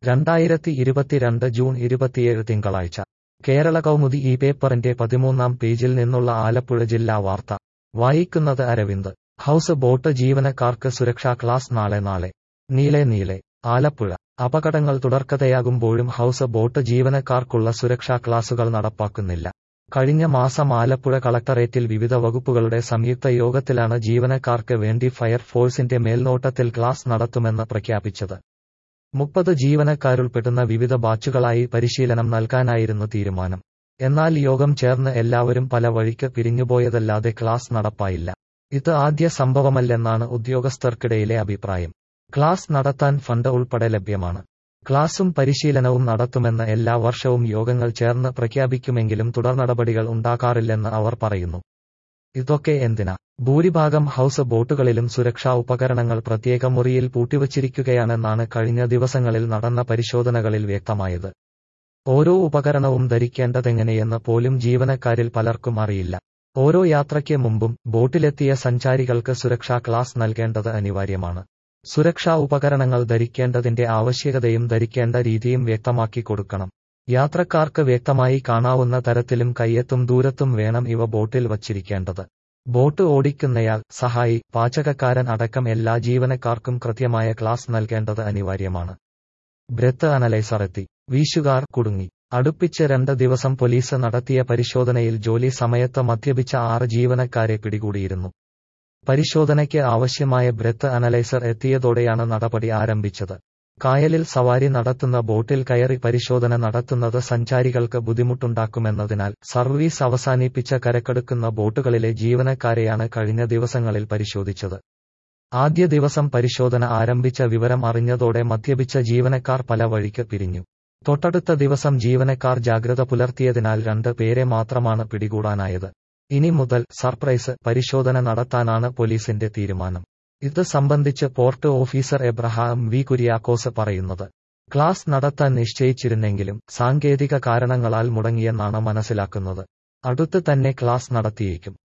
രണ്ടായിരത്തി ഇരുപത്തിരണ്ട് ജൂൺ ഇരുപത്തിയേഴ് തിങ്കളാഴ്ച കേരള കൗമുദി ഈ പേപ്പറിന്റെ പതിമൂന്നാം പേജിൽ നിന്നുള്ള ആലപ്പുഴ ജില്ലാ വാർത്ത വായിക്കുന്നത് അരവിന്ദ് ഹൌസ് ബോട്ട് ജീവനക്കാർക്ക് സുരക്ഷാ ക്ലാസ് നാളെ നാളെ നീളെ നീളെ ആലപ്പുഴ അപകടങ്ങൾ തുടർക്കഥയാകുമ്പോഴും ഹൌസ് ബോട്ട് ജീവനക്കാർക്കുള്ള സുരക്ഷാ ക്ലാസുകൾ നടപ്പാക്കുന്നില്ല കഴിഞ്ഞ മാസം ആലപ്പുഴ കളക്ടറേറ്റിൽ വിവിധ വകുപ്പുകളുടെ സംയുക്ത യോഗത്തിലാണ് ജീവനക്കാർക്ക് വേണ്ടി ഫയർഫോഴ്സിന്റെ മേൽനോട്ടത്തിൽ ക്ലാസ് നടത്തുമെന്ന് പ്രഖ്യാപിച്ചത് മുപ്പത് ജീവനക്കാരുൾപ്പെടുന്ന വിവിധ ബാച്ചുകളായി പരിശീലനം നൽകാനായിരുന്നു തീരുമാനം എന്നാൽ യോഗം ചേർന്ന് എല്ലാവരും പല വഴിക്ക് പിരിഞ്ഞുപോയതല്ലാതെ ക്ലാസ് നടപ്പായില്ല ഇത് ആദ്യ സംഭവമല്ലെന്നാണ് ഉദ്യോഗസ്ഥർക്കിടയിലെ അഭിപ്രായം ക്ലാസ് നടത്താൻ ഫണ്ട് ഉൾപ്പെടെ ലഭ്യമാണ് ക്ലാസും പരിശീലനവും നടത്തുമെന്ന് എല്ലാ വർഷവും യോഗങ്ങൾ ചേർന്ന് പ്രഖ്യാപിക്കുമെങ്കിലും തുടർനടപടികൾ ഉണ്ടാകാറില്ലെന്ന് അവർ പറയുന്നു ഇതൊക്കെ എന്തിനാ ഭൂരിഭാഗം ഹൌസ് ബോട്ടുകളിലും സുരക്ഷാ ഉപകരണങ്ങൾ പ്രത്യേക മുറിയിൽ പൂട്ടിവച്ചിരിക്കുകയാണെന്നാണ് കഴിഞ്ഞ ദിവസങ്ങളിൽ നടന്ന പരിശോധനകളിൽ വ്യക്തമായത് ഓരോ ഉപകരണവും ധരിക്കേണ്ടതെങ്ങനെയെന്ന് പോലും ജീവനക്കാരിൽ പലർക്കും അറിയില്ല ഓരോ യാത്രയ്ക്ക് മുമ്പും ബോട്ടിലെത്തിയ സഞ്ചാരികൾക്ക് സുരക്ഷാ ക്ലാസ് നൽകേണ്ടത് അനിവാര്യമാണ് സുരക്ഷാ ഉപകരണങ്ങൾ ധരിക്കേണ്ടതിന്റെ ആവശ്യകതയും ധരിക്കേണ്ട രീതിയും വ്യക്തമാക്കി കൊടുക്കണം യാത്രക്കാർക്ക് വ്യക്തമായി കാണാവുന്ന തരത്തിലും കയ്യെത്തും ദൂരത്തും വേണം ഇവ ബോട്ടിൽ വച്ചിരിക്കേണ്ടത് ബോട്ട് ഓടിക്കുന്നയാൾ സഹായി പാചകക്കാരൻ അടക്കം എല്ലാ ജീവനക്കാർക്കും കൃത്യമായ ക്ലാസ് നൽകേണ്ടത് അനിവാര്യമാണ് ബ്രെത്ത് അനലൈസർ എത്തി വീശുകാർ കുടുങ്ങി അടുപ്പിച്ച് രണ്ട് ദിവസം പോലീസ് നടത്തിയ പരിശോധനയിൽ ജോലി സമയത്ത് മദ്യപിച്ച ആറ് ജീവനക്കാരെ പിടികൂടിയിരുന്നു പരിശോധനയ്ക്ക് ആവശ്യമായ ബ്രെത്ത് അനലൈസർ എത്തിയതോടെയാണ് നടപടി ആരംഭിച്ചത് കായലിൽ സവാരി നടത്തുന്ന ബോട്ടിൽ കയറി പരിശോധന നടത്തുന്നത് സഞ്ചാരികൾക്ക് ബുദ്ധിമുട്ടുണ്ടാക്കുമെന്നതിനാൽ സർവീസ് അവസാനിപ്പിച്ച കരക്കെടുക്കുന്ന ബോട്ടുകളിലെ ജീവനക്കാരെയാണ് കഴിഞ്ഞ ദിവസങ്ങളിൽ പരിശോധിച്ചത് ആദ്യ ദിവസം പരിശോധന ആരംഭിച്ച വിവരം അറിഞ്ഞതോടെ മദ്യപിച്ച ജീവനക്കാർ പല വഴിക്ക് പിരിഞ്ഞു തൊട്ടടുത്ത ദിവസം ജീവനക്കാർ ജാഗ്രത പുലർത്തിയതിനാൽ രണ്ട് പേരെ മാത്രമാണ് പിടികൂടാനായത് ഇനി മുതൽ സർപ്രൈസ് പരിശോധന നടത്താനാണ് പോലീസിന്റെ തീരുമാനം ഇത് സംബന്ധിച്ച് port officer Abraham V Kuriakose പറയുന്നത് ക്ലാസ് നടത്താൻ നിശ്ചയിച്ചിരുന്നെങ്കിലും സാങ്കേതിക കാരണങ്ങളാൽ മുടങ്ങിയെന്നാണ് മനസ്സിലാക്കുന്നത് അടുത്ത് തന്നെ ക്ലാസ് നടത്തിയേക്കും